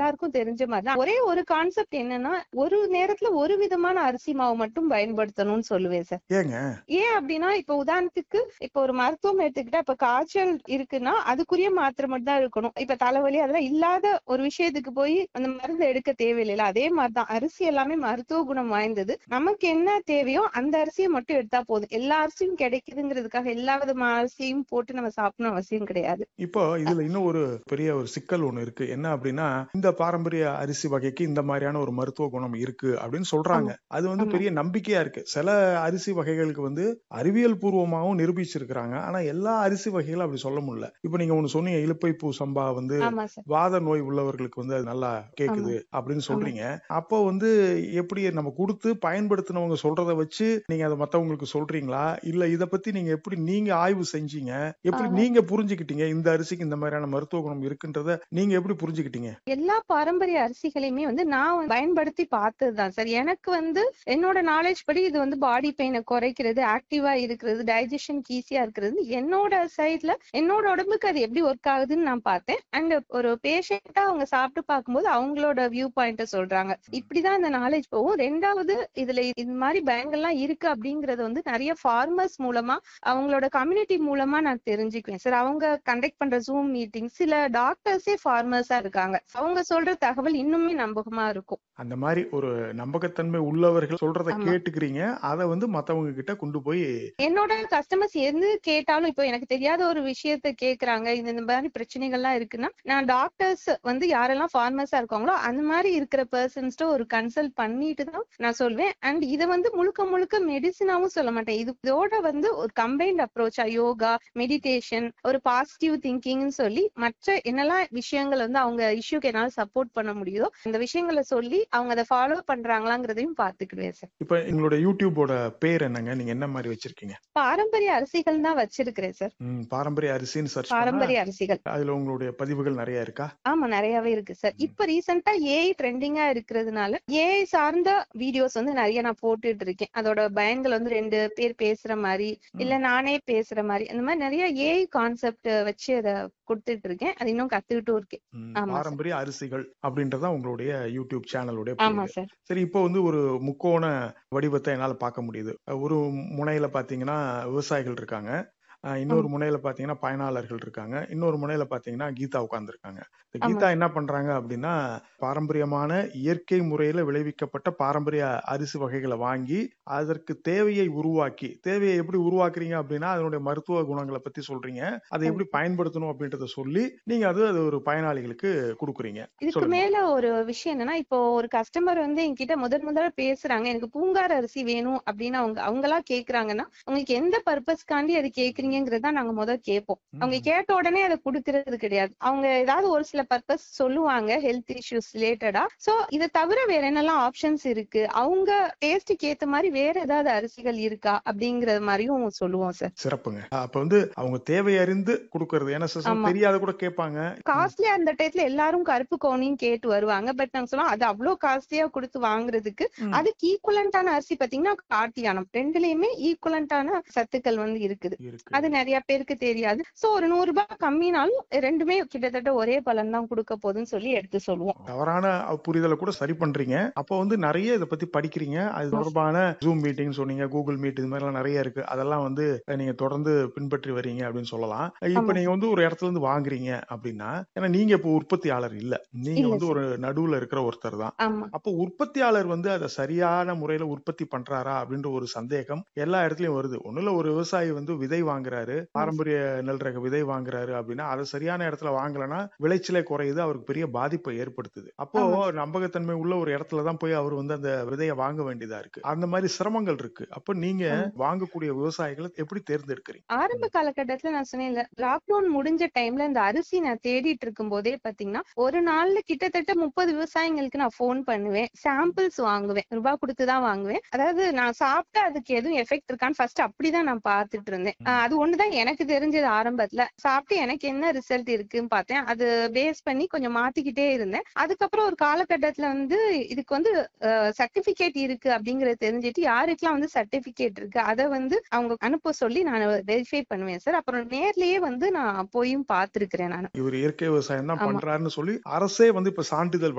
எல்லாருக்கும் தெரிஞ்ச மாதிரி தான் ஒரே ஒரு கான்செப்ட் என்னன்னா ஒரு நேரத்துல ஒரு விதமான அரிசி மாவு மட்டும் பயன்படுத்தணும்னு சொல்லுவேன் சார் ஏங்க ஏன் அப்படின்னா இப்ப உதாரணத்துக்கு இப்ப ஒரு மருத்துவம் எடுத்துக்கிட்டா இப்ப காய்ச்சல் இருக்குன்னா அதுக்குரிய மாத்திரை மட்டும் தான் இருக்கணும் இப்ப தலைவலி அதெல்லாம் இல்லாத ஒரு விஷயத்துக்கு போய் அந்த மருந்து எடுக்க தேவையில்லை அதே மாதிரிதான் அரிசி எல்லாமே மருத்துவ குணம் வாய்ந்தது நமக்கு என்ன தேவையோ அந்த அரிசியை மட்டும் எடுத்தா போதும் எல்லா அரிசியும் கிடைக்குதுங்கிறதுக்காக எல்லா விதமான அரிசியும் போட்டு நம்ம சாப்பிடணும் அவசியம் கிடையாது இப்போ இதுல இன்னும் ஒரு பெரிய ஒரு சிக்கல் ஒண்ணு இருக்கு என்ன அப்படின்னா இந்த பாரம்பரிய அரிசி வகைக்கு இந்த மாதிரியான ஒரு மருத்துவ குணம் இருக்கு அப்படின்னு சொல்றாங்க அது வந்து ஆமா. பெரிய நம்பிக்கையா இருக்கு சில அரிசி வகைகளுக்கு வந்து அறிவியல் பூர்வமாகவும் நிரூபிச்சிருக்கிறாங்க ஆனா எல்லா அரிசி வகைகளும் அப்படி சொல்ல முடியல இப்போ நீங்க ஒண்ணு சொன்னீங்க இலுப்பை பூ சம்பா வந்து ஆமா சார் வாத நோய் உள்ளவர்களுக்கு வந்து அது நல்லா கேக்குது அப்படின்னு சொல்றீங்க அப்போ வந்து எப்படி நம்ம கொடுத்து பயன்படுத்தினவங்க சொல்றத வச்சு நீங்க அதை மத்தவங்களுக்கு சொல்றீங்களா இல்ல இத பத்தி நீங்க எப்படி நீங்க ஆய்வு செஞ்சீங்க எப்படி ஆஹா. நீங்க புரிஞ்சுக்கிட்டீங்க இந்த அரிசிக்கு இந்த மாதிரியான மருத்துவ குணம் இருக்குன்றத நீங்க எப்படி புரிஞ்சுக்கிட்டீங்க எல்லா பாரம்பரிய அரிசிகளையுமே வந்து நான் வந்து பயன்படுத்தி பார்த்ததுதான் சார் எனக்கு வந்து என்னோட நாலேஜ் படி இது வந்து பாடி பெயினை குறைக்கிறது ஆக்டிவா இருக்கிறது டைஜஷனுக்கு ஈஸியா இருக்கிறது என்னோட சைட்ல என்னோட உடம்புக்கு அது எப்படி ஒர்க் ஆகுதுன்னு நான் பார்த்தேன் அண்ட் ஒரு பேஷண்டா அவங்க சாப்பிட்டு பார்க்கும்போது அவங்களோட வியூ பாயிண்ட சொல்றாங்க இப்படிதான் இந்த நாலேஜ் போகும் ரெண்டாவது இதுல இந்த மாதிரி பயங்கள்லாம் இருக்கு அப்படிங்கறது வந்து நிறைய ஃபார்மர்ஸ் மூலமா அவங்களோட கம்யூனிட்டி மூலமா நான் தெரிஞ்சுக்குவேன் சார் அவங்க கண்டக்ட் பண்ற ஜூம் மீட்டிங் சில டாக்டர்ஸே ஃபார்மர்ஸா இருக்காங்க அவங்க சொல்ற தகவல் இன்னுமே நம்பகமா இருக்கும் அந்த மாதிரி ஒரு நம்பகத்தன்மை உள்ளவர்கள் சொல்றத ஆமா. கேட்டுக்கிறீங்க அதை வந்து மத்தவங்க கிட்ட கொண்டு போய் என்னோட கஸ்டமர்ஸ் எது கேட்டாலும் இப்போ எனக்கு தெரியாத ஒரு விஷயத்த கேக்குறாங்க இந்த இந்த மாதிரி பிரச்சனைகள்லாம் இருக்குன்னா நான் டாக்டர்ஸ் வந்து யாரெல்லாம் ஃபார்மர்ஸா இருக்காங்களோ அந்த மாதிரி இருக்கிற பர்சன்ஸ்ட ஒரு கன்சல்ட் பண்ணிட்டு தான் நான் சொல்வேன் அண்ட் இதை வந்து முழுக்க முழுக்க மெடிசினாவும் சொல்ல மாட்டேன் இது இதோட வந்து ஒரு கம்பைன்ட் அப்ரோச்சா யோகா மெடிடேஷன் ஒரு பாசிட்டிவ் திங்கிங்னு சொல்லி மற்ற என்னெல்லாம் விஷயங்கள் வந்து அவங்க இஷ்யூக்கு என்னால சப்போர்ட் பண்ண முடியுதோ அந்த விஷயங்களை சொல்லி அவங்க அதை ஃபாலோ பண்றாங்களாங்கிறதையும் பாத்துக்கிடுவேன் சார் இப்ப எங்களோட யூடியூபோட பேர் என்னங்க நீங்க என்ன மாதிரி வச்சிருக்கீங்க பாரம்பரிய அரிசிகள் தான் வச்சிருக்கிறேன் சார் ம், பாரம்பரிய அரிசின்னு சர்ச் பண்ணா பாரம்பரிய அரிசிகள் அதுல உங்களுடைய பதிவுகள் நிறைய இருக்கா ஆமா நிறையவே இருக்கு சார் இப்ப ரீசெண்டா ஏஐ ட்ரெண்டிங்கா இருக்கிறதுனால ஏஐ சார்ந்த வீடியோஸ் வந்து நிறைய நான் போட்டுட்டு இருக்கேன் அதோட பயன்கள் வந்து ரெண்டு பேர் பேசுற மாதிரி இல்ல நானே பேசுற மாதிரி அந்த மாதிரி நிறைய ஏஐ கான்செப்ட் வச்சு அத கொடுத்துட்டு இருக்கேன் அது இன்னும் கத்துக்கிட்டும் இருக்கேன் ம், ஆமா சார். பாரம்பரிய அரிசிகள் அப்படின்றதா உங்களுடைய யூடியூப் சேனலுடைய ஆமா பேரு சார் சரி இப்போ வந்து ஒரு முக்கோண வடிவத்தை என்னால பார்க்க முடியுது ஒரு முனையில பாத்தீங்கன்னா விவசாயிகள் இருக்காங்க அஹ் இன்னொரு முனையில பாத்தீங்கன்னா பயனாளர்கள் இருக்காங்க இன்னொரு முனையில பாத்தீங்கன்னா கீதா உட்கார்ந்துருக்காங்க இந்த ஆமா. கீதா என்ன பண்றாங்க அப்படின்னா பாரம்பரியமான இயற்கை முறையில விளைவிக்கப்பட்ட பாரம்பரிய அரிசி வகைகளை வாங்கி அதற்கு தேவையை உருவாக்கி தேவையை எப்படி உருவாக்குறீங்க அப்படின்னா அதனுடைய மருத்துவ குணங்களை பத்தி சொல்றீங்க அதை எப்படி பயன்படுத்தணும் அப்படின்றத சொல்லி நீங்க அது அது ஒரு பயனாளிகளுக்கு கொடுக்குறீங்க இதுக்கு சொல்லுங்க. மேல ஒரு விஷயம் என்னன்னா இப்போ ஒரு கஸ்டமர் வந்து என்கிட்ட முதல் முதல்ல பேசுறாங்க எனக்கு பூங்கார் அரிசி வேணும் அப்படின்னு அவங்க அவங்களா கேக்குறாங்கன்னா உங்களுக்கு எந்த பர்பஸ்க்காண்டி அது கேக்குறீங்கிறத நாங்க முதல் கேட்போம் அவங்க ம். கேட்ட உடனே அதை கொடுக்கறது கிடையாது அவங்க ஏதாவது ஒரு சில பர்பஸ் சொல்லுவாங்க ஹெல்த் இஷ்யூஸ் ரிலேட்டடா சோ இதை தவிர வேற என்னெல்லாம் ஆப்ஷன்ஸ் இருக்கு அவங்க டேஸ்டுக்கு ஏத்த மாதிரி வேற ஏதாவது அரிசிகள் இருக்கா அப்படிங்கிற மாதிரியும் சொல்லுவோம் சார் சிறப்புங்க அப்ப வந்து அவங்க தேவை அறிந்து கொடுக்கறது ஏன்னா சில சமயம் ஆமா. தெரியாத கூட கேட்பாங்க காஸ்ட்லியா அந்த டயத்துல எல்லாரும் கருப்பு கவுனியும் கேட்டு வருவாங்க பட் நாங்க சொல்லுவோம் அது அவ்வளவு காஸ்ட்லியா கொடுத்து வாங்குறதுக்கு ம். அதுக்கு ஈக்குவலண்டான அரிசி பாத்தீங்கன்னா காட்டியானம் ரெண்டுலயுமே ஈக்குவலண்டான சத்துக்கள் வந்து இருக்குது இருக்கு அது நிறைய பேருக்கு தெரியாது சோ ஒரு நூறு ரூபாய் கம்மினாலும் ரெண்டுமே கிட்டத்தட்ட ஒரே பலன் தான் கொடுக்க போகுதுன்னு சொல்லி எடுத்து சொல்லுவோம் தவறான புரிதலை கூட சரி பண்றீங்க அப்போ வந்து நிறைய இதை பத்தி படிக்கிறீங்க அது தொடர்பான ஜூம் மீட்டிங் சொன்னீங்க கூகுள் மீட் இது மாதிரி எல்லாம் நிறைய இருக்கு அதெல்லாம் வந்து நீங்க தொடர்ந்து பின்பற்றி வரீங்க அப்படின்னு சொல்லலாம் இப்ப ஆமா. நீங்க வந்து ஒரு இடத்துல இருந்து வாங்குறீங்க அப்படின்னா ஏன்னா நீங்க இப்ப உற்பத்தியாளர் இல்ல நீங்க இல்ல வந்து சார். ஒரு நடுவுல இருக்கிற ஒருத்தர் தான் ஆமா அப்போ உற்பத்தியாளர் வந்து அதை சரியான முறையில உற்பத்தி பண்றாரா அப்படின்ற ஒரு சந்தேகம் எல்லா இடத்துலயும் வருது ஒண்ணுல ஒரு விவசாயி வந்து விதை வாங்குறாரு பாரம்பரிய நெல் ரக விதை வாங்குறாரு அப்படின்னா அதை சரியான இடத்துல வாங்கலைன்னா விளைச்சலே குறையுது அவருக்கு பெரிய பாதிப்பை ஏற்படுத்துது அப்போ ஆமா. நம்பகத்தன்மை உள்ள ஒரு இடத்துல தான் போய் அவர் வந்து அந்த விதையை வாங்க வேண்டியதா இருக்கு அந்த மாதிரி சிரமங்கள் இருக்கு அப்போ நீங்க வாங்கக்கூடிய விவசாயிகளை எப்படி தேர்ந்தெடுக்கிறீங்க ஆரம்ப காலகட்டத்துல நான் சொன்னேன்ல லாக்டவுன் முடிஞ்ச டைம்ல இந்த அரிசி நான் தேடிட்டு இருக்கும் போதே பாத்தீங்கன்னா ஒரு நாள்ல கிட்டத்தட்ட முப்பது விவசாயிங்களுக்கு நான் ஃபோன் பண்ணுவேன் சாம்பிள்ஸ் வாங்குவேன் ரூபாய் கொடுத்து தான் வாங்குவேன் அதாவது நான் சாப்பிட்டா அதுக்கு எதுவும் எஃபெக்ட் இருக்கான்னு ஃபர்ஸ்ட் அப்படிதான் நான் பார்த்துட்டு இருந்தேன் ஆஹ் அது ஒண்ணுதான் எனக்கு தெரிஞ்சது ஆரம்பத்துல சாப்பிட்டு எனக்கு என்ன ரிசல்ட் இருக்குன்னு பார்த்தேன் அது பேஸ் பண்ணி கொஞ்சம் மாத்திக்கிட்டே இருந்தேன் அதுக்கப்புறம் ஒரு காலகட்டத்துல வந்து இதுக்கு வந்து சர்டிபிகேட் இருக்கு அப்படிங்கறது தெரிஞ்சுட்டு யாருக்கெல்லாம் வந்து சர்டிபிகேட் இருக்கு அதை வந்து அவங்க அனுப்ப சொல்லி நான் வெரிஃபை பண்ணுவேன் சார் அப்புறம் நேர்லயே வந்து நான் போயும் பார்த்திருக்கிறேன் நான் இவர் இயற்கை விவசாயம் தான் ஆமா. பண்றாருன்னு சொல்லி அரசே வந்து இப்ப சான்றிதழ்